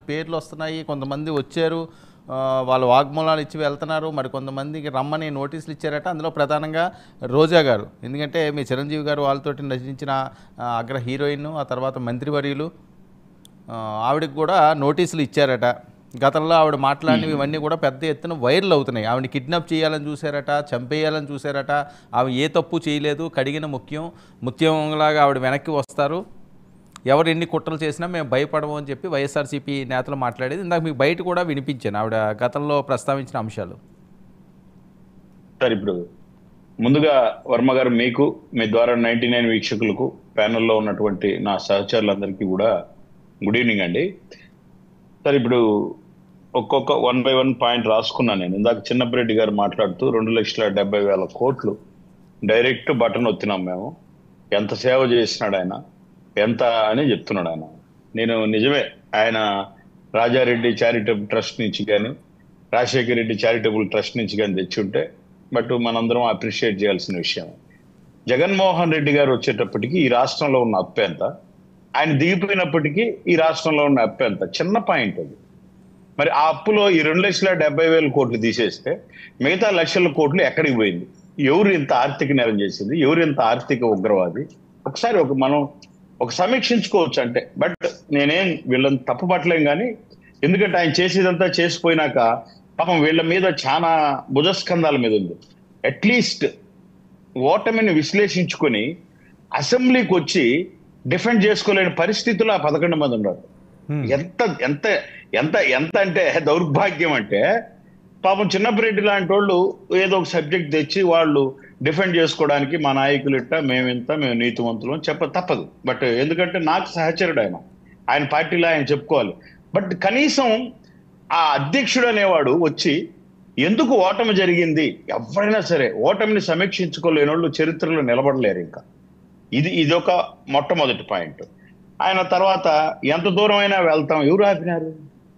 పేర్లు వస్తున్నాయి కొంతమంది వచ్చారు ఆ, వాళ్ళు వాగ్మూలాలు ఇచ్చి వెళ్తున్నారు మరి కొంతమందికి రమ్మని నోటీసులు ఇచ్చారట అందులో ప్రధానంగా రోజా గారు ఎందుకంటే మీ చిరంజీవి గారు వాళ్ళతోటి నటించిన ఆ, అగ్ర హీరోయిన్ ఆ తర్వాత మంత్రివర్యులు ఆ, ఆవిడకి కూడా నోటీసులు ఇచ్చారట గతంలో ఆవిడ మాట్లాడినవి ఇవన్నీ కూడా పెద్ద ఎత్తున వైరల్ అవుతున్నాయి ఆవిడ కిడ్నాప్ చేయాలని చూశారట చంపేయాలని చూశారట ఆమె ఏ తప్పు చేయలేదు కడిగిన ముఖ్యం ముత్యంలాగా ఆవిడ వెనక్కి వస్తారు ఎవరు ఎన్ని కుట్రలు చేసినా మేము భయపడము అని చెప్పి వైఎస్ఆర్సీపీ నేతలు మాట్లాడేది ఇందాక మీకు బయట కూడా వినిపించాను ఆవిడ గతంలో ప్రస్తావించిన అంశాలు సార్ ఇప్పుడు ముందుగా వర్మ గారు మీకు మీ ద్వారా నైన్టీ నైన్ వీక్షకులకు ప్యానెల్లో ఉన్నటువంటి నా సహచరులందరికీ కూడా గుడ్ ఈవినింగ్ అండి సార్ ఇప్పుడు ఒక్కొక్క వన్ బై వన్ పాయింట్ రాసుకున్నాను నేను ఇందాక చిన్నప్పరెడ్డి గారు మాట్లాడుతూ రెండు లక్షల డెబ్బై వేల కోట్లు డైరెక్ట్ బటన్ ఒత్తినాం మేము ఎంత సేవ చేసినాడు ఆయన ఎంత అని చెప్తున్నాడు ఆయన నేను నిజమే ఆయన రాజారెడ్డి చారిటబుల్ ట్రస్ట్ నుంచి కానీ రాజశేఖర రెడ్డి చారిటబుల్ ట్రస్ట్ నుంచి కానీ తెచ్చి ఉంటే బట్ మనందరం అప్రిషియేట్ చేయాల్సిన విషయం జగన్మోహన్ రెడ్డి గారు వచ్చేటప్పటికి ఈ రాష్ట్రంలో ఉన్న అప్పు ఎంత ఆయన దిగిపోయినప్పటికీ ఈ రాష్ట్రంలో ఉన్న అప్పు ఎంత చిన్న పాయింట్ అది మరి ఆ అప్పులో ఈ రెండు లక్షల డెబ్బై వేల కోట్లు తీసేస్తే మిగతా లక్షల కోట్లు ఎక్కడికి పోయింది ఎవరు ఇంత ఆర్థిక నేరం చేసింది ఎవరు ఇంత ఆర్థిక ఉగ్రవాది ఒకసారి ఒక మనం ఒక సమీక్షించుకోవచ్చు అంటే బట్ నేనేం వీళ్ళని తప్పు పట్టలేం కానీ ఎందుకంటే ఆయన చేసేదంతా చేసిపోయినాక పాపం వీళ్ళ మీద చాలా భుజస్కంధాల మీద ఉంది అట్లీస్ట్ ఓటమిని విశ్లేషించుకొని అసెంబ్లీకి వచ్చి డిఫెండ్ చేసుకోలేని పరిస్థితుల్లో ఆ పదకొండు మంది ఉన్నారు ఎంత ఎంత ఎంత ఎంత అంటే దౌర్భాగ్యం అంటే పాపం చిన్నపిరెడ్డి లాంటి వాళ్ళు ఏదో ఒక సబ్జెక్ట్ తెచ్చి వాళ్ళు డిఫెండ్ చేసుకోవడానికి మా నాయకులు ఇట్ట మేమింత మేము నీతివంతులు అని చెప్ప తప్పదు బట్ ఎందుకంటే నాకు సహచరుడు ఆయన ఆయన పార్టీలో ఆయన చెప్పుకోవాలి బట్ కనీసం ఆ అధ్యక్షుడు అనేవాడు వచ్చి ఎందుకు ఓటమి జరిగింది ఎవరైనా సరే ఓటమిని సమీక్షించుకోలేని వాళ్ళు చరిత్రలో నిలబడలేరు ఇంకా ఇది ఇది ఒక మొట్టమొదటి పాయింట్ ఆయన తర్వాత ఎంత దూరమైనా వెళ్తాం ఎవరు ఆపినారు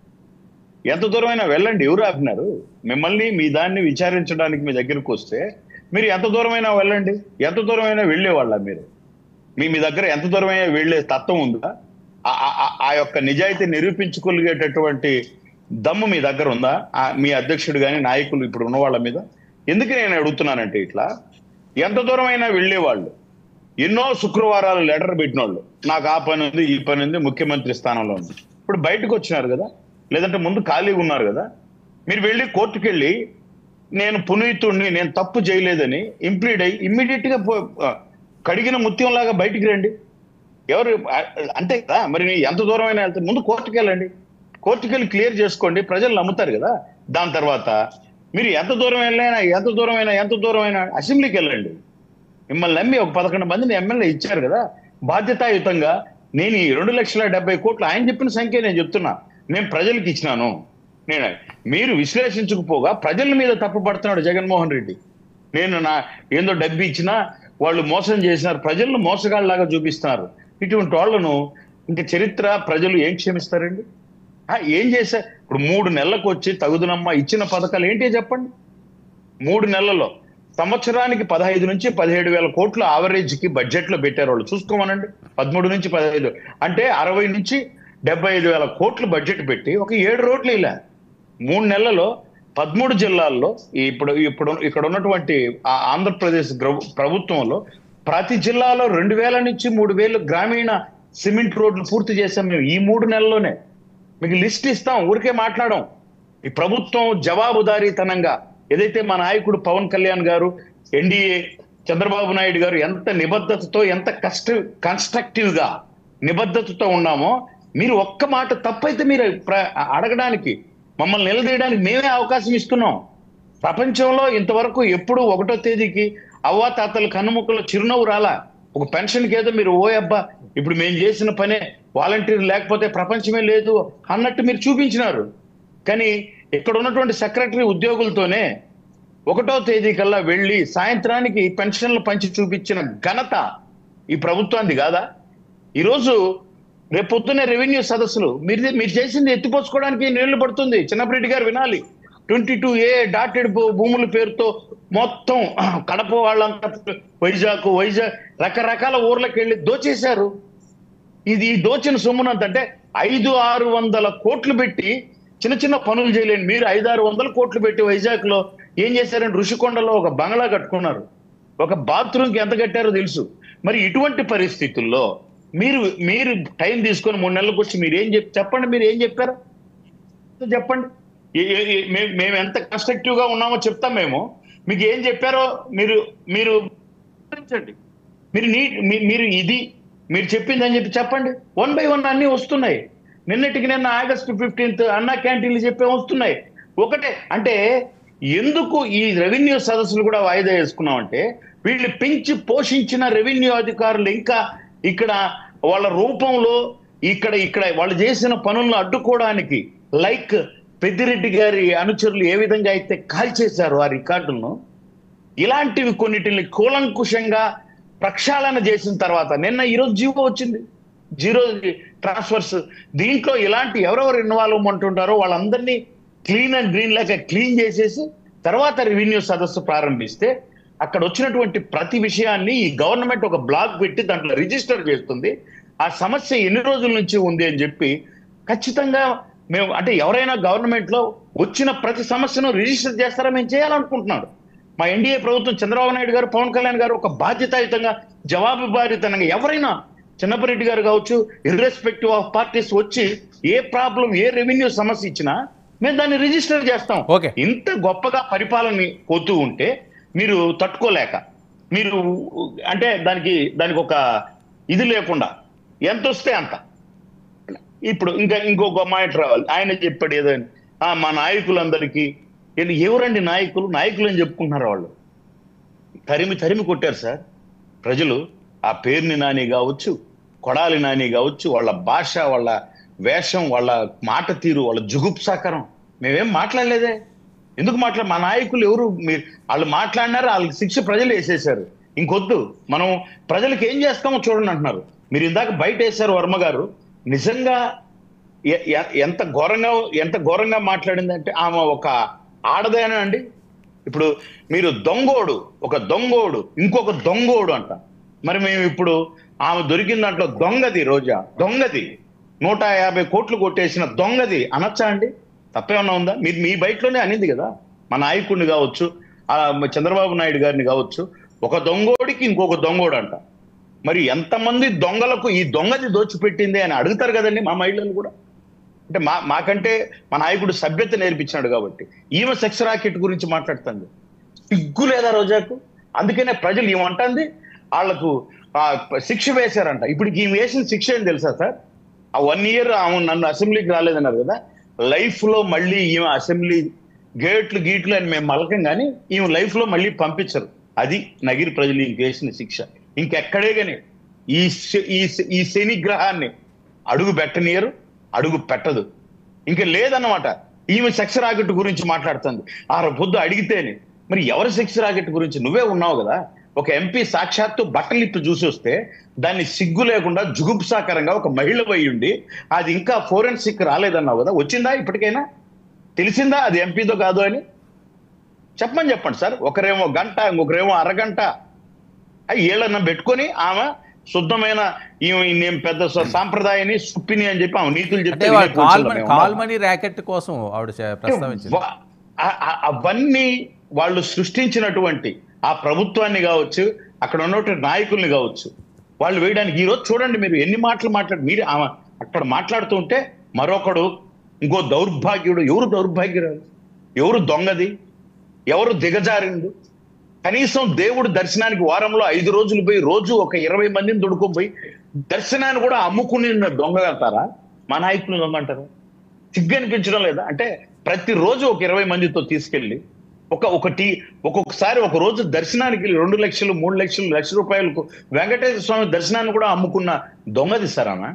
ఎంత దూరమైనా వెళ్ళండి ఎవరు ఆపినారు మిమ్మల్ని మీ దాన్ని విచారించడానికి మీ దగ్గరకు వస్తే మీరు ఎంత దూరమైనా వెళ్ళండి ఎంత దూరమైనా వెళ్ళేవాళ్ళ మీరు మీ మీ దగ్గర ఎంత దూరమైనా వెళ్ళే తత్వం ఉందా ఆ- ఆ- ఆ- ఆ యొక్క నిజాయితీ నిరూపించుకోగలిగేటటువంటి దమ్ము మీ దగ్గర ఉందా ఆ మీ అధ్యక్షుడు కానీ నాయకులు ఇప్పుడు ఉన్న వాళ్ళ మీద ఎందుకు నేను అడుగుతున్నానంటే ఇట్లా ఎంత దూరమైనా వెళ్ళేవాళ్ళు ఎన్నో శుక్రవారాలు లెటర్ పెట్టిన వాళ్ళు నాకు ఆ పని ఉంది ఈ పని ఉంది ముఖ్యమంత్రి స్థానంలో ఉంది ఇప్పుడు బయటకు వచ్చినారు కదా లేదంటే ముందు ఖాళీగా ఉన్నారు కదా మీరు వెళ్ళి కోర్టుకు వెళ్ళి నేను పునీతుడిని నేను తప్పు చేయలేదని ఇంప్లీడ్ అయ్యి ఇమ్మీడియట్ గా పో- ఆ, కడిగిన ముత్యంలాగా బయటికి రండి ఎవరు ఆ, అంతే కదా మరి నీ ఎంత దూరం అయినా వెళ్తే ముందు కోర్టుకు వెళ్ళండి కోర్టుకు వెళ్ళి క్లియర్ చేసుకోండి ప్రజలు నమ్ముతారు కదా దాని తర్వాత మీరు ఎంత దూరం వెళ్ళైనా ఎంత దూరం అయినా ఎంత దూరం అయినా అసెంబ్లీకి వెళ్ళండి మిమ్మల్ని నమ్మి ఒక పదకొండు మందిని ఎమ్మెల్యే ఇచ్చారు కదా బాధ్యతాయుతంగా నేను ఈ రెండు లక్షల డెబ్బై కోట్లు ఆయన చెప్పిన సంఖ్య నేను చెప్తున్నా నేను ప్రజలకు ఇచ్చినాను నేను మీరు విశ్లేషించకపోగా ప్రజల మీద తప్పు పడుతున్నాడు జగన్మోహన్ రెడ్డి నేను నా ఏందో డబ్బు ఇచ్చినా వాళ్ళు మోసం చేసినారు ప్రజలను మోసగాళ్ళలాగా చూపిస్తున్నారు ఇటువంటి వాళ్ళను ఇంకా చరిత్ర ప్రజలు ఏం క్షమిస్తారండి ఆ, ఏం చేశారు ఇప్పుడు మూడు నెలలకు వచ్చి తగుదునమ్మా ఇచ్చిన పథకాలు ఏంటి చెప్పండి మూడు నెలల్లో సంవత్సరానికి పదహైదు నుంచి పదిహేడు వేల కోట్లు ఆవరేజ్ కి బడ్జెట్ లో పెట్టారు వాళ్ళు చూసుకోమనండి పదమూడు నుంచి పదహైదు అంటే అరవై నుంచి డెబ్బై ఐదు వేల కోట్లు బడ్జెట్ పెట్టి ఒక ఏడు రోడ్లు ఇలా మూడు నెలల్లో పదమూడు జిల్లాల్లో ఈ ఇప్పుడు ఇప్పుడు ఇక్కడ ఉన్నటువంటి ఆ ఆంధ్రప్రదేశ్ గ్రవ- ప్రభుత్వంలో ప్రతి జిల్లాలో రెండు వేల నుంచి మూడు వేలు గ్రామీణ సిమెంట్ రోడ్లు పూర్తి చేశాం మేము ఈ మూడు నెలల్లోనే మీకు లిస్ట్ ఇస్తాం ఊరికే మాట్లాడం ఈ ప్రభుత్వం జవాబుదారీతనంగా ఏదైతే మా నాయకుడు పవన్ కళ్యాణ్ గారు ఎన్డీఏ చంద్రబాబు నాయుడు గారు ఎంత నిబద్ధతతో ఎంత కష్ట కన్స్ట్రక్టివ్ గా నిబద్ధతతో ఉన్నామో మీరు ఒక్క మాట తప్పైతే మీరు ప్ర- అడగడానికి మమ్మల్ని నిలదీయడానికి మేమే అవకాశం ఇస్తున్నాం ప్రపంచంలో ఇంతవరకు ఎప్పుడు ఒకటో తేదీకి అవ్వాతాతలు కన్నుముక్కలో చిరునవ్వు రాలా ఒక పెన్షన్కి ఏదో మీరు ఓ అబ్బా ఇప్పుడు మేము చేసిన పనే వాలంటీర్ లేకపోతే ప్రపంచమే లేదు అన్నట్టు మీరు చూపించినారు కానీ ఇక్కడ ఉన్నటువంటి సెక్రటరీ ఉద్యోగులతోనే ఒకటో తేదీ కల్లా వెళ్ళి సాయంత్రానికి పెన్షన్లు పంచి చూపించిన ఘనత ఈ ప్రభుత్వానికి కాదా ఈరోజు రేపు పొద్దున్నే రెవెన్యూ సదస్సులు మీరు మీరు చేసింది ఎత్తిపోసుకోవడానికి నీళ్లు పడుతుంది చిన్నప్పరెడ్డి గారు వినాలి ట్వంటీ టూ ఏ డాటెడ్ భూముల పేరుతో మొత్తం కడప వాళ్ళంతా వైజాగ్ వైజాగ్ రకరకాల ఊర్లకు వెళ్ళి దోచేశారు ఇది ఈ దోచిన సొమ్మునంత అంటే ఐదు ఆరు వందల కోట్లు పెట్టి చిన్న చిన్న పనులు చేయలేండి మీరు ఐదు ఆరు వందల కోట్లు పెట్టి వైజాగ్ లో ఏం చేశారంటే ఋషికొండలో ఒక బంగ్లా కట్టుకున్నారు ఒక బాత్రూమ్ కి ఎంత కట్టారో తెలుసు మరి ఇటువంటి పరిస్థితుల్లో మీరు మీరు టైం తీసుకొని మూడు నెలలకు వచ్చి మీరు ఏం చెప్ చెప్పండి మీరు ఏం చెప్పారు చెప్పండి ఏ- ఏ- ఏ- మే- మేము ఎంత కన్స్ట్రక్టివ్ గా ఉన్నామో చెప్తాం మేము మీకు ఏం చెప్పారో మీరు మీరు వివరించండి మీరు నీ మీ- మీరు ఇది మీరు చెప్పిందని చెప్పి చెప్పండి వన్ బై వన్ అన్ని వస్తున్నాయి నిన్నటికి నిన్న ఆగస్టు ఫిఫ్టీన్త్ అన్నా క్యాంటీన్లు చెప్పే వస్తున్నాయి ఒకటే అంటే ఎందుకు ఈ రెవెన్యూ సదస్సులు కూడా వాయిదా వేసుకున్నామంటే వీళ్ళు పెంచి పోషించిన రెవెన్యూ అధికారులు ఇంకా ఇక్కడ వాళ్ళ రూపంలో ఇక్కడ ఇక్కడ వాళ్ళు చేసిన పనులను అడ్డుకోవడానికి లైక్ పెద్దిరెడ్డి గారి అనుచరులు ఏ విధంగా అయితే కాల్చేశారు ఆ రికార్డులను ఇలాంటివి కొన్నిటిని కూలంకుషంగా ప్రక్షాళన చేసిన తర్వాత నిన్న ఈరోజు జీవో వచ్చింది జీరో ట్రాన్స్ఫర్స్ దీంట్లో ఇలాంటి ఎవరెవరు ఇన్వాల్వ్ ఉంటుంటారో వాళ్ళందరినీ క్లీన్ అండ్ గ్రీన్ లేక క్లీన్ చేసేసి తర్వాత రెవెన్యూ సదస్సు ప్రారంభిస్తే అక్కడ వచ్చినటువంటి ప్రతి విషయాన్ని ఈ గవర్నమెంట్ ఒక బ్లాగ్ పెట్టి దాంట్లో రిజిస్టర్ చేస్తుంది ఆ సమస్య ఎన్ని రోజుల నుంచి ఉంది అని చెప్పి ఖచ్చితంగా మేము అంటే ఎవరైనా గవర్నమెంట్ లో వచ్చిన ప్రతి సమస్యను రిజిస్టర్ చేస్తారా మేము చేయాలనుకుంటున్నాడు మా ఎన్డీఏ ప్రభుత్వం చంద్రబాబు నాయుడు గారు పవన్ కళ్యాణ్ గారు ఒక బాధ్యతాయుతంగా జవాబుదారీతనంగా ఎవరైనా చిన్నపరెడ్డి గారు కావచ్చు ఇర్రెస్పెక్టివ్ ఆఫ్ పార్టీస్ వచ్చి ఏ ప్రాబ్లం ఏ రెవెన్యూ సమస్య ఇచ్చినా మేము దాన్ని రిజిస్టర్ చేస్తాం Okay. ఇంత గొప్పగా పరిపాలన పోతూ ఉంటే మీరు తట్టుకోలేక మీరు అంటే దానికి దానికి ఒక ఇది లేకుండా ఎంత వస్తే అంత ఇప్పుడు ఇంకా ఇంకొక మాట రావాలి ఆయన చెప్పాడు ఏదో అని. ఆ, మా నాయకులందరికీ వీళ్ళు ఎవరండి నాయకులు నాయకులు అని చెప్పుకుంటున్నారు వాళ్ళు తరిమి తరిమి కొట్టారు సార్ ప్రజలు ఆ పేరుని నాని కావచ్చు కొడాలి నాని కావచ్చు వాళ్ళ భాష వాళ్ళ వేషం వాళ్ళ మాట తీరు వాళ్ళ జుగుప్సాకరం మేమేం మాట్లాడలేదే ఎందుకు మాట్లా మా నాయకులు ఎవరు మీరు వాళ్ళు మాట్లాడినారు వాళ్ళకి శిక్ష ప్రజలు వేసేశారు ఇంకొద్దు మనం ప్రజలకు ఏం చేస్తామో చూడండి అంటున్నారు మీరు ఇందాక బయట వేశారు వర్మ గారు నిజంగా ఎ- ఎ- ఎంత ఘోరంగా ఎంత ఘోరంగా మాట్లాడిందంటే ఆమె ఒక ఆడదేనా అండి ఇప్పుడు మీరు దొంగోడు ఒక దొంగోడు ఇంకొక దొంగోడు అంట మరి మేము ఇప్పుడు ఆమె దొరికిన దాంట్లో దొంగది రోజా దొంగది నూట యాభై కోట్లు కొట్టేసిన దొంగది అనొచ్చా అండి తప్పేమన్నా ఉందా మీరు మీ బయటలోనే అనింది కదా మా నాయకుడిని కావచ్చు ఆ చంద్రబాబు నాయుడు గారిని కావచ్చు ఒక దొంగోడికి ఇంకొక దొంగోడు అంట మరి ఎంతమంది దొంగలకు ఈ దొంగది దోచిపెట్టింది అని అడుగుతారు కదండి మా మహిళలు కూడా అంటే మా మాకంటే మా నాయకుడు సభ్యత నేర్పించాడు కాబట్టి ఈమె సెక్స్ రాకెట్ గురించి మాట్లాడుతుంది సిగ్గు లేదా రోజాకు అందుకనే ప్రజలు ఏమంటుంది వాళ్లకు ఆ, శిక్ష వేశారంట ఇప్పుడు ఈమె వేసిన శిక్ష ఏం తెలుసా సార్ ఆ వన్ ఇయర్ ఆమె నన్ను అసెంబ్లీకి రాలేదన్నారు కదా లైఫ్ లో మళ్ళీ ఈమె అసెంబ్లీ గేట్లు గీట్లు అని మేము మలకం కానీ ఈమె లైఫ్ లో మళ్ళీ పంపించరు అది నగిరి ప్రజలు ఈమెకి వేసిన శిక్ష ఇంకెక్కడే కానీ ఈ శ- ఈ శ- ఈ శని గ్రహాన్ని అడుగు పెట్టనీయరు అడుగు పెట్టదు ఇంకా లేదన్నమాట ఈమె సెక్స్ రాకెట్ గురించి మాట్లాడుతుంది ఆ పొద్దు అడిగితేనే మరి ఎవరి సెక్స్ రాకెట్ గురించి నువ్వే ఉన్నావు కదా ఒక ఎంపీ సాక్షాత్తు బట్టలిప్పి చూసి వస్తే దాన్ని సిగ్గు లేకుండా జుగుప్సాకరంగా ఒక మహిళ పోయి ఉండి అది ఇంకా ఫోరెన్సిక్ రాలేదన్నావు కదా వచ్చిందా ఇప్పటికైనా తెలిసిందా అది ఎంపీతో కాదు అని చెప్పమని చెప్పండి సార్ ఒకరేమో గంట ఇంకొకరేమో అరగంట అవి ఏళ్ళన్న పెట్టుకొని ఆమె శుద్ధమైన ఈమె నేను పెద్ద స- సాంప్రదాయాన్ని సుప్పిని అని చెప్పి ఆమె నీతులు అంటే చెప్తే వాడు వినే కూర్చున్నాం కాల్మనీ మేము. కాల్మనీ ర్యాకెట్ కోసం ఆవిడ చే- ప్రస్తావించింది వా- ఆ- ఆ- అవన్నీ వాళ్ళు సృష్టించినటువంటి ఆ ప్రభుత్వాన్ని కావచ్చు అక్కడ ఉన్నటువంటి నాయకుల్ని కావచ్చు వాళ్ళు వేయడానికి ఈ రోజు చూడండి మీరు ఎన్ని మాటలు మాట్లాడు మీరు ఆమె అక్కడ మాట్లాడుతూ ఉంటే మరొకడు ఇంకో దౌర్భాగ్యుడు ఎవరు దౌర్భాగ్యురాలు ఎవరు దొంగది ఎవరు దిగజారిండు కనీసం దేవుడు దర్శనానికి వారంలో ఐదు రోజులు పోయి రోజు ఒక ఇరవై మందిని దొడుకొని పోయి దర్శనాన్ని కూడా అమ్ముకుని దొంగ అంటారా మా నాయకులు దొంగ అంటారా సిగ్గు అనిపించడం లేదా అంటే ప్రతిరోజు ఒక ఇరవై మందితో తీసుకెళ్ళి ఒక ఒకటి ఒక్కొక్కసారి ఒక రోజు దర్శనానికి వెళ్ళి రెండు లక్షలు మూడు లక్షలు లక్ష రూపాయలకు వెంకటేశ్వర స్వామి దర్శనాన్ని కూడా అమ్ముకున్న దొంగది సార్ ఆమె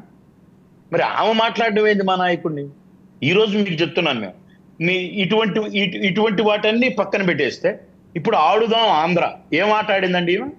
మరి ఆమె మాట్లాడడం ఏంది మా నాయకుడిని ఈ రోజు మీకు చెప్తున్నాను మేము మీ ఇటువంటి ఇటు- ఇటువంటి వాటన్ని పక్కన పెట్టేస్తే ఇప్పుడు ఆడుదాం ఆంధ్ర ఏం ఆట ఆడిందండి ఈమె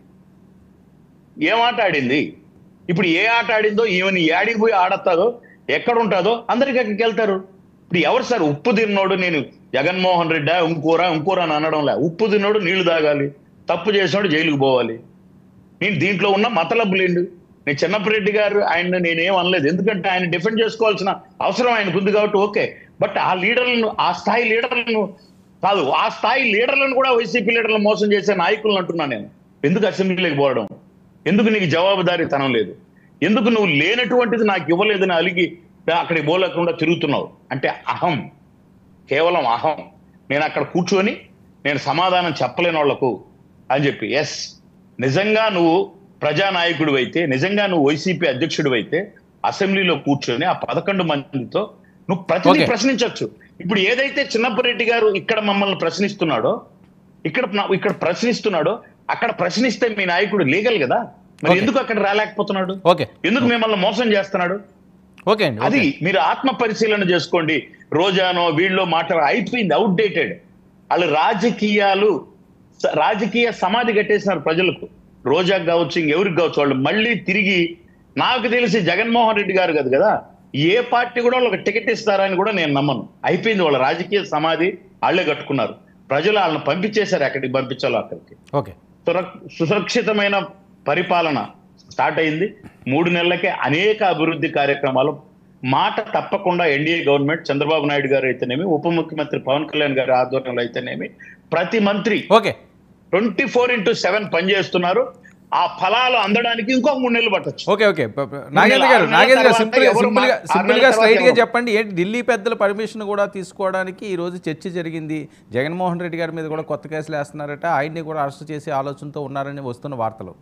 ఏం ఆట ఆడింది ఇప్పుడు ఏ ఆట ఆడిందో ఈమెని ఏడికి పోయి ఆడతాదో ఎక్కడ ఉంటుందో అందరికి అక్కడికి వెళ్తారు ఇప్పుడు ఎవరు సార్ ఉప్పు తిన్నోడు నేను జగన్మోహన్ రెడ్డా ఇంకోరా ఇంకోరా అని అనడంలే ఉప్పు తిన్నోడు నీళ్లు తాగాలి తప్పు చేసినోడు జైలుకు పోవాలి నేను దీంట్లో ఉన్న మతలబ్బులేండు నేను చిన్నప్పరెడ్డి గారు ఆయన నేనేం అనలేదు ఎందుకంటే ఆయన డిఫెండ్ చేసుకోవాల్సిన అవసరం ఆయనకు ఉంది కాబట్టి ఓకే బట్ ఆ లీడర్లను ఆ స్థాయి లీడర్లను కాదు ఆ స్థాయి లీడర్లను కూడా వైసీపీ లీడర్లను మోసం చేసే నాయకులను అంటున్నా నేను ఎందుకు అసెంబ్లీలోకి పోవడం ఎందుకు నీకు జవాబుదారీతనం లేదు ఎందుకు నువ్వు లేనటువంటిది నాకు ఇవ్వలేదని అలిగి అక్కడికి పోలేకుండా తిరుగుతున్నావు అంటే అహం కేవలం అహం నేను అక్కడ కూర్చొని నేను సమాధానం చెప్పలేని వాళ్లకు అని చెప్పి ఎస్ నిజంగా నువ్వు ప్రజానాయకుడు అయితే నిజంగా నువ్వు వైసీపీ అధ్యక్షుడు అయితే అసెంబ్లీలో కూర్చొని ఆ పదకొండు మందితో నువ్వు ప్రతిదీ Okay. ప్రశ్నించవచ్చు ఇప్పుడు ఏదైతే చిన్నప్పరెడ్డి గారు ఇక్కడ మమ్మల్ని ప్రశ్నిస్తున్నాడో ఇక్కడ నా- ఇక్కడ ప్రశ్నిస్తున్నాడో అక్కడ ప్రశ్నిస్తే మీ నాయకుడు లీగల్ కదా మరి Okay. ఎందుకు అక్కడ రాలేకపోతున్నాడు ఓకే ఎందుకు మిమ్మల్ని మోసం చేస్తున్నాడు ఓకే అండి అది ఓకే. మీరు ఆత్మ పరిశీలన చేసుకోండి రోజానో వీళ్ళో మాట్లాడ అయిపోయింది అవుట్డేటెడ్ వాళ్ళు రాజకీయాలు స- రాజకీయ సమాధి కట్టేసినారు ప్రజలకు రోజాకి కావచ్చు ఇంకెవరికి కావచ్చు వాళ్ళు మళ్ళీ తిరిగి నాకు తెలిసి జగన్మోహన్ రెడ్డి గారు కదా కదా ఏ పార్టీ కూడా వాళ్ళకి టికెట్ ఇస్తారని కూడా నేను నమ్మను అయిపోయింది వాళ్ళ రాజకీయ సమాధి వాళ్ళే కట్టుకున్నారు ప్రజలు వాళ్ళని పంపించేశారు ఎక్కడికి పంపించాలో అక్కడికి ఓకే సురక్- సురక్షితమైన పరిపాలన స్టార్ట్ అయింది మూడు నెలలకే అనేక అభివృద్ధి కార్యక్రమాలు మాట తప్పకుండా ఎన్డీఏ గవర్నమెంట్ చంద్రబాబు నాయుడు గారు అయితేనేమి ఉప ముఖ్యమంత్రి పవన్ కళ్యాణ్ గారి ఆధ్వర్యంలో అయితేనేమి ప్రతి మంత్రి okay twenty four into seven పనిచేస్తున్నారు ఆ ఫలాలు అందడానికి ఇంకో మూడు నెలలు పట్టొచ్చు ఓకే ఓకే ప- ప- నాగేంద్ర గారు ఆరు నెలల నాగేంద్ర గారు తర్వాత సింపుల్ ఎవరు సింపుల్ గా మా- ఆరు సింపుల్ నెలల గా తర్వాత స్ట్రైట్ గా ఎవరు? చెప్పండి ఏంటి ఢిల్లీ పెద్దల పర్మిషన్ కూడా తీసుకోవడానికి ఈ రోజు చర్చ జరిగింది జగన్మోహన్ రెడ్డి గారి మీద కూడా కొత్త కేసులు వేస్తున్నారట ఆయన్ని కూడా అరెస్ట్ చేసే ఆలోచనతో ఉన్నారని వస్తున్న వార్తలు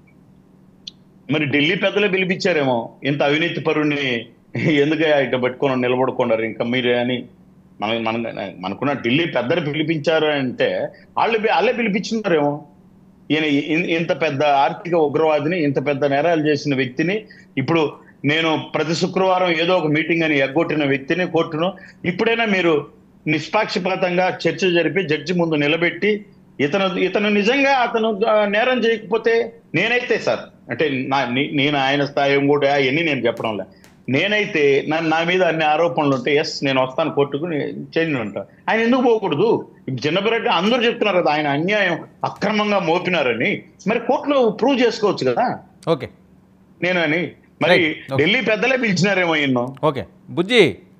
మరి ఢిల్లీ పెద్దలే పిలిపించారేమో ఇంత అవినీతి పరుణ్ణి ఎందుకు ఇట్లా పెట్టుకొని నిలబడుకున్నారు ఇంకా మీరే అని మన మన మనకున్న ఢిల్లీ పెద్దలు పిలిపించారు అంటే వాళ్ళు పి- వాళ్ళే పిలిపించున్నారేమో ఈయన ఇ- ఇంత పెద్ద ఆర్థిక ఉగ్రవాదిని ఇంత పెద్ద నేరాలు చేసిన వ్యక్తిని ఇప్పుడు నేను ప్రతి శుక్రవారం ఏదో ఒక మీటింగ్ అని ఎగ్గొట్టిన వ్యక్తిని కోర్టును ఇప్పుడైనా మీరు నిష్పాక్షపాతంగా చర్చ జరిపి జడ్జి ముందు నిలబెట్టి ఇతను ఇతను నిజంగా అతను ఆ, నేరం చేయకపోతే నేనైతే సార్ అంటే నా నే- నేను ఆయన స్థాయి ఇంకోటి అవన్నీ నేను చెప్పడం లే నేనైతే నా- నా మీద అన్ని ఆరోపణలు ఉంటే ఎస్ నేను వస్తాను కోర్టుకు చేంజ్ ఉంటా ఆయన ఎందుకు పోకూడదు ఇప్పుడు చిన్నపిరెడ్డి అందరూ చెప్తున్నారు కదా ఆయన అన్యాయం అక్రమంగా మోపినారని మరి కోర్టులో ప్రూవ్ చేసుకోవచ్చు కదా ఓకే నేను అని మరి Right. Okay. ఢిల్లీ పెద్దలే పిలిచినారేమో ఎన్నో ఓకే బుజ్జి